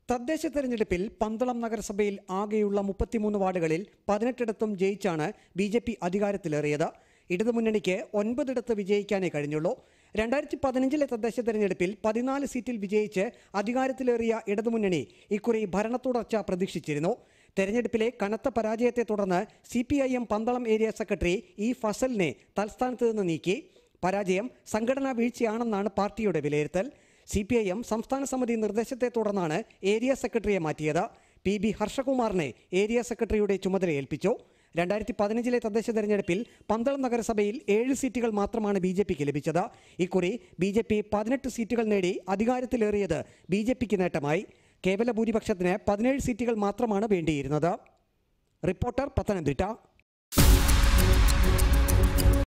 തദ്ദേശ തെരഞ്ഞെടുപ്പിൽ പന്തളം നഗരസഭയിൽ ആകെയുള്ള മുപ്പത്തിമൂന്ന് വാർഡുകളിൽ പതിനെട്ടിടത്തും ജയിച്ചാണ് ബി ജെ പി അധികാരത്തിലേറിയത് ഇടതുമുന്നണിക്ക് ഒൻപതിടത്ത് വിജയിക്കാനേ കഴിഞ്ഞുള്ളൂ രണ്ടായിരത്തി പതിനഞ്ചിലെ തദ്ദേശ തെരഞ്ഞെടുപ്പിൽ പതിനാല് സീറ്റിൽ വിജയിച്ച് അധികാരത്തിലേറിയ ഇടതുമുന്നണി ഇക്കുറി ഭരണത്തുടർച്ച പ്രതീക്ഷിച്ചിരുന്നു തെരഞ്ഞെടുപ്പിലെ കനത്ത പരാജയത്തെ തുടർന്ന് C P I M Pandalam area secretary E ഫസലിനെ തൽസ്ഥാനത്ത് നിന്ന് നീക്കി പരാജയം സംഘടനാ വീഴ്ചയാണെന്നാണ് പാർട്ടിയുടെ വിലയിരുത്തൽ സി പി ഐ എം സംസ്ഥാന സമിതി നിർദ്ദേശത്തെ തുടർന്നാണ് ഏരിയ സെക്രട്ടറിയെ മാറ്റിയത് പി ബി ഹർഷകുമാറിനെ ഏരിയ സെക്രട്ടറിയുടെ ചുമതല ഏൽപ്പിച്ചു രണ്ടായിരത്തി പതിനഞ്ചിലെ തദ്ദേശ തെരഞ്ഞെടുപ്പിൽ പന്തളം നഗരസഭയിൽ ഏഴ് സീറ്റുകൾ മാത്രമാണ് ബി ജെ പിക്ക് ലഭിച്ചത് ഇക്കുറി ബി ജെ പി പതിനെട്ട് സീറ്റുകൾ നേടി അധികാരത്തിലേറിയത് ബി ജെ പിക്ക് നേട്ടമായി കേവല ഭൂരിപക്ഷത്തിന് പതിനേഴ് സീറ്റുകൾ മാത്രമാണ് വേണ്ടിയിരുന്നത് റിപ്പോർട്ടർ പത്തനംതിട്ട